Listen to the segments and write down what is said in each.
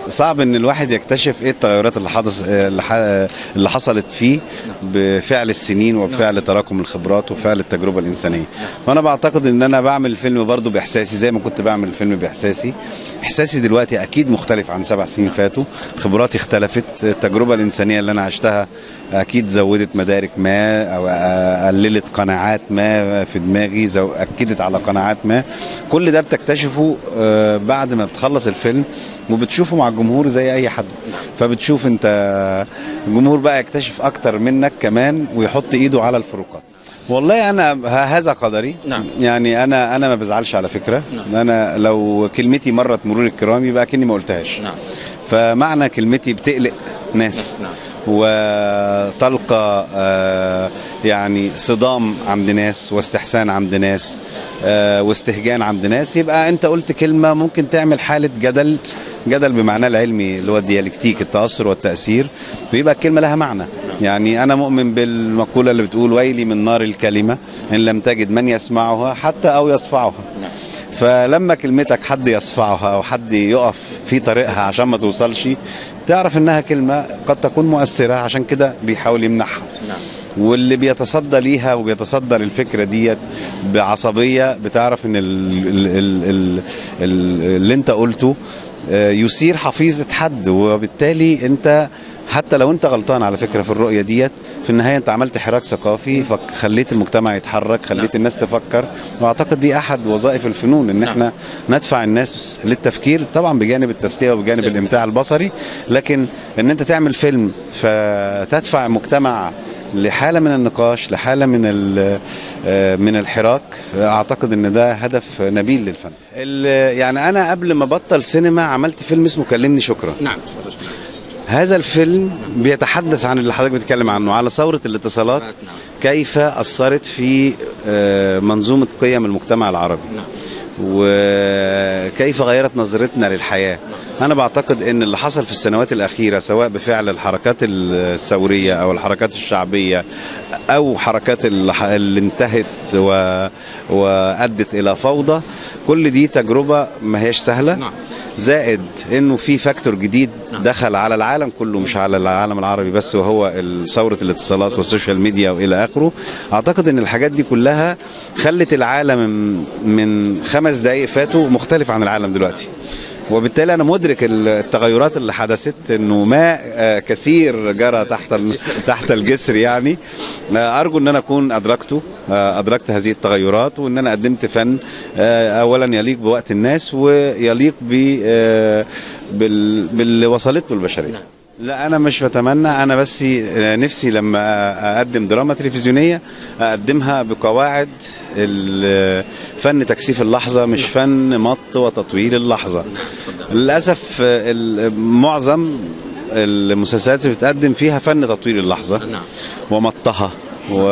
صعب ان الواحد يكتشف ايه التغيرات اللي حدث اللي ح- اللي حصلت فيه بفعل السنين وبفعل تراكم الخبرات وفعل التجربه الانسانيه وانا بعتقد ان انا بعمل الفيلم برضو باحساسي زي ما كنت بعمل الفيلم باحساسي احساسي دلوقتي اكيد مختلف عن سبع سنين فاتوا خبراتي اختلفت التجربه الانسانيه اللي انا عشتها اكيد زودت مدارك ما او قللت قناعات ما في دماغي زو اكدت على قناعات ما كل ده بتكتشفه آه، بعد ما بتخلص الفيلم وبتشوفه مع الجمهور زي اي حد فبتشوف انت الجمهور بقى يكتشف اكتر منك كمان ويحط ايده على الفروقات والله انا ه- هذا قدري نعم. يعني انا انا ما بزعلش على فكره نعم. انا لو كلمتي مرت مرور الكرام يبقى كني ما قلتهاش نعم فمعنى كلمتي بتقلق ناس نعم. وتلقى آه، يعني صدام عند ناس واستحسان عند ناس آه، واستهجان عند ناس يبقى انت قلت كلمه ممكن تعمل حاله جدل جدل بمعناه العلمي اللي هو الديالكتيك التاثر والتاثير ويبقى الكلمه لها معنى يعني انا مؤمن بالمقوله اللي بتقول ويلي من نار الكلمه ان لم تجد من يسمعها حتى او يصفعها نعم. فلما كلمتك حد يصفعها او حد يقف في طريقها عشان ما توصلش تعرف انها كلمه قد تكون مؤثره عشان كده بيحاول يمنعها نعم واللي بيتصدى ليها وبيتصدى للفكره ديت بعصبيه بتعرف ان ال ال ال ال ال اللي انت قلته آه، يثير حفيظه حد وبالتالي انت حتى لو انت غلطان على فكره في الرؤيه ديت في النهايه انت عملت حراك ثقافي فخليت المجتمع يتحرك خليت نعم. الناس تفكر واعتقد دي احد وظائف الفنون ان نعم. احنا ندفع الناس للتفكير طبعا بجانب التسليه وبجانب سليم. الامتاع البصري لكن ان انت تعمل فيلم فتدفع مجتمع لحاله من النقاش لحاله من ال- آه، من الحراك اعتقد ان ده هدف نبيل للفن ال- يعني انا قبل ما بطل سينما عملت فيلم اسمه كلمني شكرا نعم هذا الفيلم بيتحدث عن اللي حضرتك بتتكلم عنه على ثوره الاتصالات نعم. كيف اثرت في آه، منظومه قيم المجتمع العربي نعم وكيف غيرت نظرتنا للحياة أنا بعتقد أن اللي حصل في السنوات الأخيرة سواء بفعل الحركات الثورية أو الحركات الشعبية أو حركات اللي ح- اللي انتهت و... وأدت إلى فوضى كل دي تجربة ما هيش سهلة نعم. زائد انه في فاكتور جديد نعم. دخل على العالم كله مش على العالم العربي بس وهو ال- ثوره الاتصالات والسوشيال ميديا والى اخره اعتقد ان الحاجات دي كلها خلت العالم من خمس دقائق فاتوا مختلف عن العالم دلوقتي وبالتالي انا مدرك التغيرات اللي حدثت انه ما آه، كثير جرى تحت ال- تحت الجسر يعني آه، ارجو ان انا اكون ادركته آه، ادركت هذه التغيرات وان انا قدمت فن آه، اولا يليق بوقت الناس ويليق ب آه، بال- باللي وصلت له البشريه نعم. لا انا مش بتمنى انا بس آه، نفسي لما اقدم دراما تلفزيونيه اقدمها بقواعد ال- فن تكثيف اللحظه مش فن مط وتطويل اللحظه للاسف آه، ال- معظم المسلسلات اللي بتقدم فيها فن تطويل اللحظه نعم ومطها و...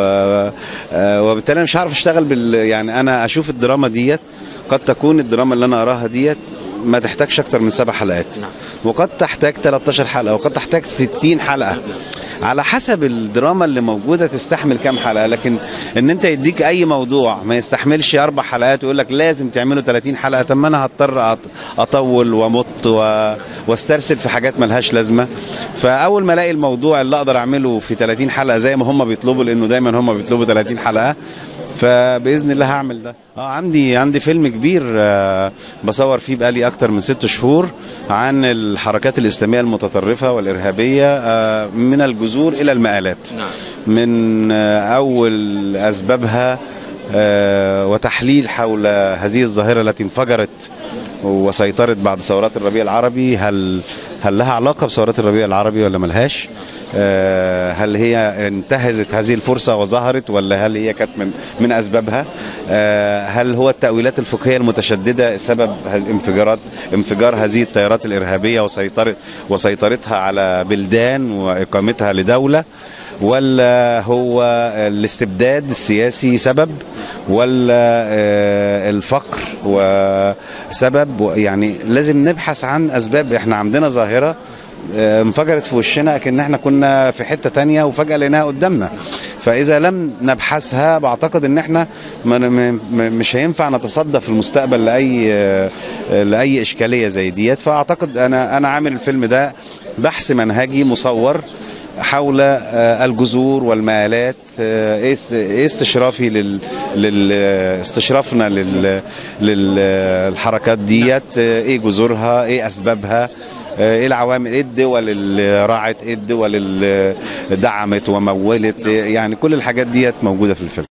آه، وبالتالي أنا مش عارف اشتغل بال يعني انا اشوف الدراما ديت قد تكون الدراما اللي انا اراها ديت ما تحتاجش اكتر من سبع حلقات نعم. وقد تحتاج 13 حلقه وقد تحتاج 60 حلقه على حسب الدراما اللي موجوده تستحمل كام حلقه لكن ان انت يديك اي موضوع ما يستحملش اربع حلقات ويقول لك لازم تعمله 30 حلقه طب ما انا هضطر أط- اطول وامط و... واسترسل في حاجات ملهاش لازمه فاول ما الاقي الموضوع اللي اقدر اعمله في 30 حلقه زي ما هم بيطلبوا لانه دايما هم بيطلبوا 30 حلقه فباذن الله هعمل ده اه عندي عندي فيلم كبير آه بصور فيه بقالي اكتر من ست شهور عن الحركات الاسلاميه المتطرفه والارهابيه آه من الجذور الى المآلات نعم من آه اول اسبابها آه وتحليل حول هذه الظاهره التي انفجرت وسيطرت بعد ثورات الربيع العربي هل هل لها علاقه بثورات الربيع العربي ولا ملهاش؟ آه، هل هي انتهزت هذه الفرصه وظهرت ولا هل هي كانت من من اسبابها؟ آه، هل هو التاويلات الفقهيه المتشدده سبب هذه- انفجارات انفجار هذه التيارات الارهابيه وسيطره وسيطرتها على بلدان واقامتها لدوله؟ ولا هو الاستبداد السياسي سبب ولا آه، الفقر وسبب يعني لازم نبحث عن اسباب احنا عندنا ظاهره آه، انفجرت في وشنا كأن احنا كنا في حتة تانية وفجأة لقيناها قدامنا فإذا لم نبحثها بعتقد ان احنا ما- م- م- مش هينفع نتصدى في المستقبل لأي آه، لأي إشكالية زي ديت فأعتقد أنا أنا عامل الفيلم ده بحث منهجي مصور حول آه، الجذور والمآلات آه، ايه است- إيه استشرافي لل, لل استشرافنا لل للحركات ديت آه، ايه جذورها ايه اسبابها آه، ايه العوامل ايه الدول اللي راعت ايه الدول اللي دعمت ومولت إيه يعني كل الحاجات ديت موجوده في الفيلم